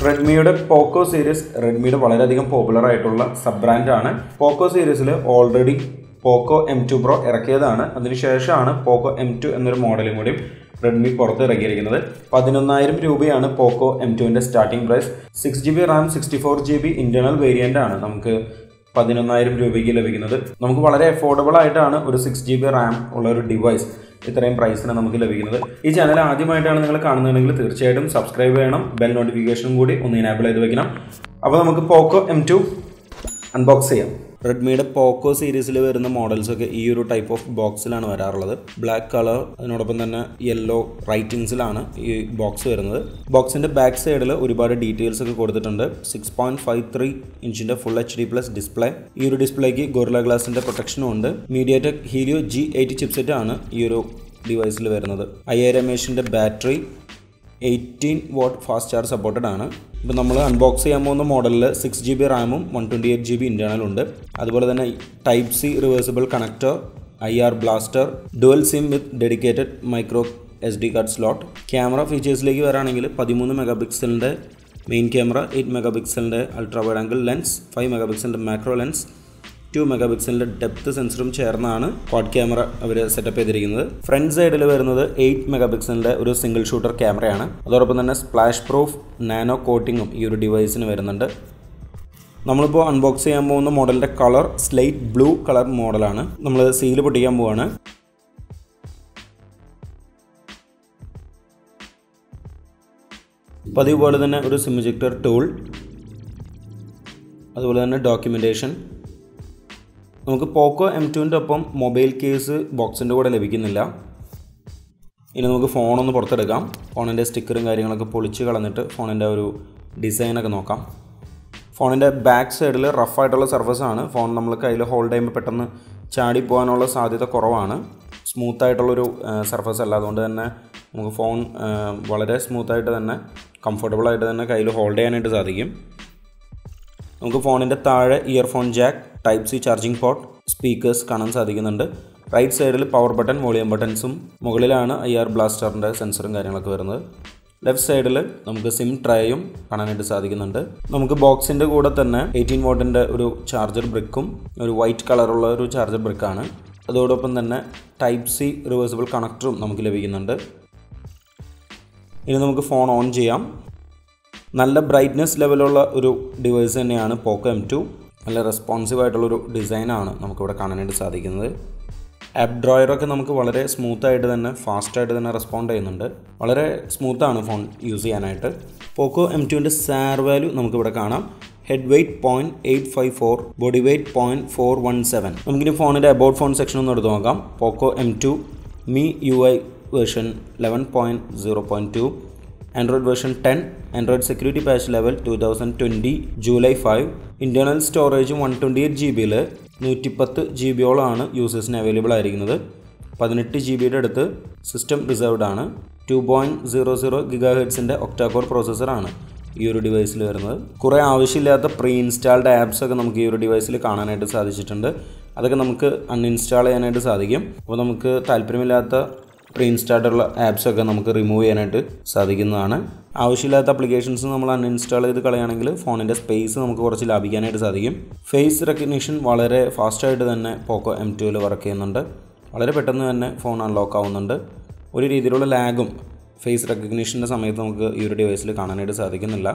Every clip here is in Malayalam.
റെഡ്മിയുടെ പോക്കോ സീരീസ് റെഡ്മിയുടെ വളരെയധികം പോപ്പുലർ ആയിട്ടുള്ള സബ് ബ്രാൻഡാണ് പോക്കോ സീരീസിൽ already Poco M two pro ഇറക്കിയതാണ് അതിനുശേഷമാണ് പോക്കോ എം ടു എന്നൊരു മോഡലും കൂടി റെഡ്മി പുറത്ത് ഇറക്കിയിരിക്കുന്നത് പതിനൊന്നായിരം രൂപയാണ് പോക്കോ എം ടുവിൻ്റെ starting price six G B RAM sixty four G B internal variant ആണ് നമുക്ക് പതിനൊന്നായിരം രൂപയ്ക്ക് ലഭിക്കുന്നത് നമുക്ക് വളരെ അഫോർഡബിൾ ആയിട്ടാണ് ഒരു സിക്സ് ജി ബി റാം ഉള്ള ഒരു ഡിവൈസ് ഇത്രയും പ്രൈസിന് നമുക്ക് ലഭിക്കുന്നത് ഈ ചാനൽ ആദ്യമായിട്ടാണ് നിങ്ങൾ കാണുന്നതെങ്കിൽ തീർച്ചയായിട്ടും സബ്സ്ക്രൈബ് ചെയ്യണം ബെൽ നോട്ടിഫിക്കേഷനും കൂടി ഒന്ന് ഇനാബിൾ ചെയ്ത് വെക്കണം അപ്പോൾ നമുക്ക് പോക്കോ എം ടു അൺബോക്സ് ചെയ്യാം റെഡ്മിയുടെ പോക്കോ സീരീസിൽ വരുന്ന മോഡൽസ് ഒക്കെ ഈ ഒരു ടൈപ്പ് ഓഫ് ബോക്സിലാണ് വരാറുള്ളത് ബ്ലാക്ക് കളർ അതിനോടൊപ്പം തന്നെ യെല്ലോ റൈറ്റിങ്സിലാണ് ഈ ബോക്സ് വരുന്നത് ബോക്സിന്റെ ബാക്ക് സൈഡിൽ ഒരുപാട് ഡീറ്റെയിൽസ് ഒക്കെ കൊടുത്തിട്ടുണ്ട് സിക്സ് പോയിന്റ് ഫൈവ് ത്രീ ഇഞ്ചിന്റെ full H D plus display ഈ ഒരു ഡിസ്പ്ലേക്ക് ഗോറില ഗ്ലാസിന്റെ പ്രൊട്ടക്ഷനും ഉണ്ട് MediaTek Helio G eighty chipset ആണ് ഈ ഒരു ഡിവൈസിൽ വരുന്നത് അയ്യായിരം എം എച്ചിന്റെ battery eighteen watt fast charge supported ആണ് ഇപ്പോൾ നമ്മൾ അൺബോക്സ് ചെയ്യാൻ പോകുന്ന മോഡലിൽ സിക്സ് ജി ബി റാമും one twenty eight G B internal ഉണ്ട് അതുപോലെ തന്നെ type C reversible connector I R blaster dual SIM with dedicated micro S D card slot camera ഫീച്ചേഴ്സിലേക്ക് വരാണെങ്കിൽ പതിമൂന്ന് മെഗാ പിക്സലിൻ്റെ മെയിൻ ക്യാമറ എയ്റ്റ് മെഗാ പിക്സലിൻ്റെ ultra wide angle lens five mega പിക്സലിൻ്റെ മാക്രോ ലെൻസ് ടു മെഗാ പിക്സലിൻ്റെ ഡെപ്ത് സെൻസറും ചേർന്നാണ് ക്വാഡ് ക്യാമറ അവർ സെറ്റപ്പ് ചെയ്തിരിക്കുന്നത് ഫ്രണ്ട് സൈഡിൽ വരുന്നത് എയ്റ്റ് മെഗാ പിക്സലിൻ്റെ ഒരു സിംഗിൾ ഷൂട്ടർ ക്യാമറയാണ് അതോടൊപ്പം തന്നെ സ്പ്ലാഷ് പ്രൂഫ് നാനോ കോട്ടിങ്ങും ഈ ഒരു ഡിവൈസിന് വരുന്നുണ്ട് നമ്മളിപ്പോൾ അൺബോക്സ് ചെയ്യാൻ പോകുന്ന മോഡലിൻ്റെ കളർ സ്ലൈറ്റ് ബ്ലൂ കളർ മോഡലാണ് നമ്മൾ സീല് പൊട്ടിക്കാൻ പോവാണ് പതിവ് പോലെ തന്നെ ഒരു സിമിജക്ടർ ടൂൾ അതുപോലെ തന്നെ ഡോക്യുമെൻറ്റേഷൻ നമുക്ക് പോക്കോ എം ടുവിൻ്റെ ഒപ്പം മൊബൈൽ കേസ് ബോക്സിൻ്റെ കൂടെ ലഭിക്കുന്നില്ല ഇനി നമുക്ക് ഫോണൊന്ന് പുറത്തെടുക്കാം ഫോണിൻ്റെ സ്റ്റിക്കറും കാര്യങ്ങളൊക്കെ പൊളിച്ച് കളഞ്ഞിട്ട് ഫോണിൻ്റെ ഒരു ഡിസൈനൊക്കെ നോക്കാം ഫോണിൻ്റെ ബാക്ക് സൈഡിൽ റഫായിട്ടുള്ള സർഫസ് ആണ് ഫോൺ നമ്മൾ കയ്യിൽ ഹോൾഡ് ചെയ്യുമ്പോൾ പെട്ടെന്ന് ചാടി പോകാനുള്ള സാധ്യത കുറവാണ് സ്മൂത്ത് ആയിട്ടുള്ളൊരു സർഫസ് അല്ല അതുകൊണ്ട് തന്നെ നമുക്ക് ഫോൺ വളരെ സ്മൂത്തായിട്ട് തന്നെ കംഫർട്ടബിൾ ആയിട്ട് തന്നെ കയ്യിൽ ഹോൾഡ് ചെയ്യാനായിട്ട് സാധിക്കും നമുക്ക് ഫോണിൻ്റെ താഴെ earphone jack type C charging port speakers കാണാൻ സാധിക്കുന്നുണ്ട് റൈറ്റ് സൈഡിൽ പവർ ബട്ടൺ വോളിയം ബട്ടൺസും മുകളിലാണ് ഐ ആർ ബ്ലാസ്റ്ററിൻ്റെ സെൻസറും കാര്യങ്ങളൊക്കെ വരുന്നത് ലെഫ്റ്റ് സൈഡിൽ നമുക്ക് സിം ട്രേയും കാണാനായിട്ട് സാധിക്കുന്നുണ്ട് നമുക്ക് ബോക്സിൻ്റെ കൂടെ തന്നെ എയ്റ്റീൻ വോട്ടിൻ്റെ ഒരു ചാർജർ ബ്രിക്കും ഒരു വൈറ്റ് കളറുള്ള ഒരു ചാർജർ ബ്രിക്കാണ് അതോടൊപ്പം തന്നെ ടൈപ്പ് സി റിവേഴ്സിബിൾ കണക്ടറും നമുക്ക് ലഭിക്കുന്നുണ്ട് ഇനി നമുക്ക് ഫോൺ ഓൺ ചെയ്യാം നല്ല ബ്രൈറ്റ്നെസ് ലെവലുള്ള ഒരു ഡിവൈസ് തന്നെയാണ് പോക്കോ എം ടു നല്ല റെസ്പോൺസീവ് ആയിട്ടുള്ളൊരു ഡിസൈനാണ് നമുക്കിവിടെ കാണാനായിട്ട് സാധിക്കുന്നത് ആപ്പ് ഡ്രോയറൊക്കെ നമുക്ക് വളരെ സ്മൂത്തായിട്ട് തന്നെ ഫാസ്റ്റായിട്ട് തന്നെ റെസ്പോണ്ട് ചെയ്യുന്നുണ്ട് വളരെ സ്മൂത്താണ് ഫോൺ യൂസ് ചെയ്യാനായിട്ട് പോക്കോ എം ടുവിൻ്റെ സാർ വാല്യൂ നമുക്കിവിടെ കാണാം head weight point eight five four body weight point four one seven നമുക്കിനി ഫോണിൻ്റെ അബൌട്ട് ഫോൺ സെക്ഷൻ ഒന്ന് എടുത്ത് നോക്കാം Poco M two Mi U I version eleven point zero point two Android version ten Android security patch level two thousand twenty July five internal storage one twenty eight G ബിയിൽ നൂറ്റിപ്പത്ത് ജി ബിയോളാണ് യൂസേഴ്സിന് അവൈലബിൾ ആയിരിക്കുന്നത് പതിനെട്ട് ജി ബിയുടെ അടുത്ത് സിസ്റ്റം റിസർവ്ഡ് ആണ് two point zero zero giga ഹെഡ്സിൻ്റെ ഒക്ടാകോർ പ്രോസസ്സറാണ് ഈ ഒരു ഡിവൈസിൽ വരുന്നത് കുറേ ആവശ്യമില്ലാത്ത പ്രീ ഇൻസ്റ്റാൾഡ് ആപ്സ് ഒക്കെ നമുക്ക് ഈ ഒരു ഡിവൈസിൽ കാണാനായിട്ട് സാധിച്ചിട്ടുണ്ട് അതൊക്കെ നമുക്ക് അൺഇൻസ്റ്റാൾ ചെയ്യാനായിട്ട് സാധിക്കും അപ്പോൾ നമുക്ക് താല്പര്യമില്ലാത്ത പ്രീ ഇൻസ്റ്റാൾഡുള്ള ആപ്സ് ഒക്കെ നമുക്ക് റിമൂവ് ചെയ്യാനായിട്ട് സാധിക്കുന്നതാണ് ആവശ്യമില്ലാത്ത അപ്ലിക്കേഷൻസ് നമ്മൾ അൺഇൻസ്റ്റാൾ ചെയ്ത് കളയുകയാണെങ്കിൽ ഫോണിൻ്റെ സ്പേസ് നമുക്ക് കുറച്ച് ലാഭിക്കാനായിട്ട് സാധിക്കും ഫേസ് റെക്കഗ്നിഷൻ വളരെ ഫാസ്റ്റായിട്ട് തന്നെ പോക്കോ എം ടുവിൽ വർക്ക് ചെയ്യുന്നുണ്ട് വളരെ പെട്ടെന്ന് തന്നെ ഫോൺ അൺലോക്ക് ആവുന്നുണ്ട് ഒരു രീതിയിലുള്ള ലാഗും ഫേസ് റെക്കഗ്നിഷൻ്റെ സമയത്ത് നമുക്ക് ഈ ഒരു ഡിവൈസിൽ കാണാനായിട്ട് സാധിക്കുന്നില്ല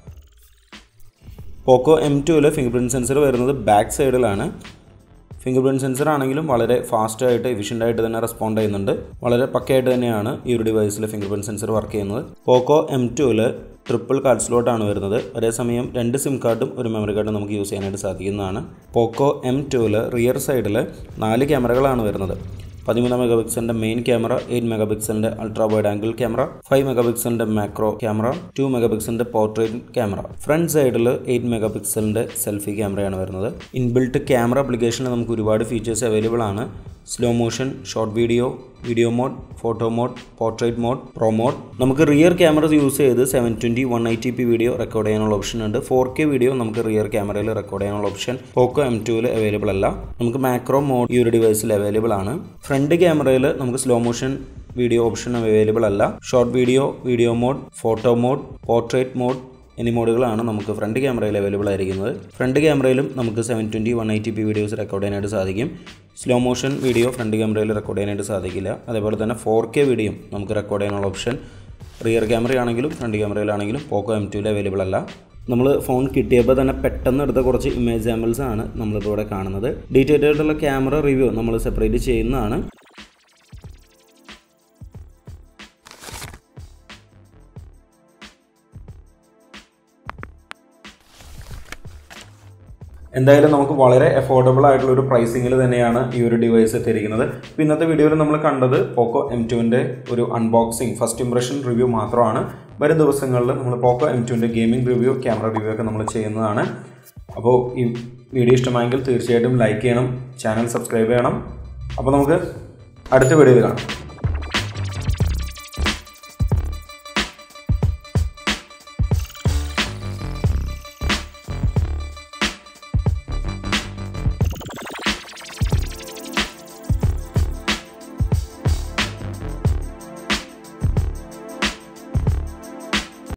പോക്കോ എം ടുവിൽ ഫിംഗർ പ്രിൻറ്റ് സെൻസർ വരുന്നത് ബാക്ക് സൈഡിലാണ് ഫിംഗർ പ്രിൻറ്റ് സെൻസർ ആണെങ്കിലും വളരെ ഫാസ്റ്റായിട്ട് എഫിഷ്യൻ്റായിട്ട് തന്നെ റെസ്പോണ്ട് ചെയ്യുന്നുണ്ട് വളരെ പക്കയായിട്ട് തന്നെയാണ് ഈ ഒരു ഡിവൈസിൽ ഫിംഗർ പ്രിൻറ്റ് സെൻസർ വർക്ക് ചെയ്യുന്നത് പോക്കോ എം ടുവിൽ ട്രിപ്പിൾ കാർഡ് സ്ലോട്ടാണ് വരുന്നത് അതേസമയം രണ്ട് സിം കാർഡും ഒരു മെമ്മറി കാർഡും നമുക്ക് യൂസ് ചെയ്യാനായിട്ട് സാധിക്കുന്നതാണ് പോക്കോ എം ടുവിൽ റിയർ സൈഡിൽ നാല് ക്യാമറകളാണ് വരുന്നത് പതിമൂന്ന് മെഗാ പിക്സലിൻ്റെ മെയിൻ ക്യാമറ എയ്റ്റ് മെഗാ പിക്സലിൻ്റെ ultra wide angle camera five mega പിക്സലിൻ്റെ മാക്രോ ക്യാമറ ടു മെഗാ പിക്സലിൻ്റെ പോർട്രേറ്റ് ക്യാമറ ഫ്രണ്ട് സൈഡിൽ എയ്റ്റ് മെഗാ പിക്സലിൻ്റെ സെൽഫി ക്യാമറയാണ് വരുന്നത് ഇൻബിൽട്ട് ക്യാമറ ആപ്ലിക്കേഷനിൽ നമുക്ക് ഒരുപാട് ഫീച്ചേഴ്സ് അവൈലബിൾ ആണ് slow motion short video video mode photo mode portrait mode pro mode നമുക്ക് റിയർ ക്യാമറസ് യൂസ് ചെയ്ത് seven twenty one eighty p video record ചെയ്യാനുള്ള ഓപ്ഷൻ ഉണ്ട് ഫോർ കെ വീഡിയോ നമുക്ക് റിയർ ക്യാമറയിൽ റെക്കോർഡ് ചെയ്യാനുള്ള ഓപ്ഷൻ പോക്കോ എം ടുവിൽ അവൈലബിൾ അല്ല നമുക്ക് മാക്രോ മോഡ് ഈ ഒരു ഡിവൈസിൽ അവൈലബിൾ ആണ് ഫ്രണ്ട് ക്യാമറയിൽ നമുക്ക് slow motion video option available അല്ല short video video mode photo mode portrait mode എന്നീ മോഡുകളാണ് നമുക്ക് ഫ്രണ്ട് ക്യാമറയിൽ അവൈലബിൾ ആയിരിക്കുന്നത് ഫ്രണ്ട് ക്യാമറയിലും നമുക്ക് seven twenty one eighty p videos record ചെയ്യാനായിട്ട് സാധിക്കും സ്ലോ മോഷൻ വീഡിയോ ഫ്രണ്ട് ക്യാമറയിൽ റെക്കോർഡ് ചെയ്യാനായിട്ട് സാധിക്കില്ല അതേപോലെ തന്നെ ഫോർ കെ വീഡിയോ നമുക്ക് റെക്കോർഡ് ചെയ്യാനുള്ള ഓപ്ഷൻ റിയർ ക്യാമറയാണെങ്കിലും ഫ്രണ്ട് ക്യാമറയിലാണെങ്കിലും പോക്കോ എം ടുവിൽ അവൈലബിൾ അല്ല നമ്മൾ ഫോൺ കിട്ടിയപ്പോൾ തന്നെ പെട്ടെന്ന് എടുത്ത കുറച്ച് ഇമേജ് സാമ്പിൾസ് ആണ് നമ്മളിപ്പോൾ ഇവിടെ കാണുന്നത് ഡീറ്റെയിൽ ആയിട്ടുള്ള ക്യാമറ റിവ്യൂ നമ്മൾ സെപ്പറേറ്റ് ചെയ്യുന്നതാണ് എന്തായാലും നമുക്ക് വളരെ അഫോർഡബിൾ ആയിട്ടുള്ള ഒരു പ്രൈസിങ്ങിൽ തന്നെയാണ് ഈ ഒരു ഡിവൈസ് എത്തിയിരിക്കുന്നത് അപ്പോൾ ഇന്നത്തെ വീഡിയോയിൽ നമ്മൾ കണ്ടത് പോക്കോ എം ടുവിൻ്റെ ഒരു അൺബോക്സിങ് ഫസ്റ്റ് ഇംപ്രഷൻ റിവ്യൂ മാത്രമാണ് വരും ദിവസങ്ങളിൽ നമ്മൾ പോക്കോ എം ടുവിൻ്റെ ഗെയിമിംഗ് റിവ്യൂ ക്യാമറ റിവ്യൂ ഒക്കെ നമ്മൾ ചെയ്യുന്നതാണ് അപ്പോൾ ഈ വീഡിയോ ഇഷ്ടമായെങ്കിൽ തീർച്ചയായിട്ടും ലൈക്ക് ചെയ്യണം ചാനൽ സബ്സ്ക്രൈബ് ചെയ്യണം അപ്പോൾ നമുക്ക് അടുത്ത വീഡിയോയിൽ കാണാം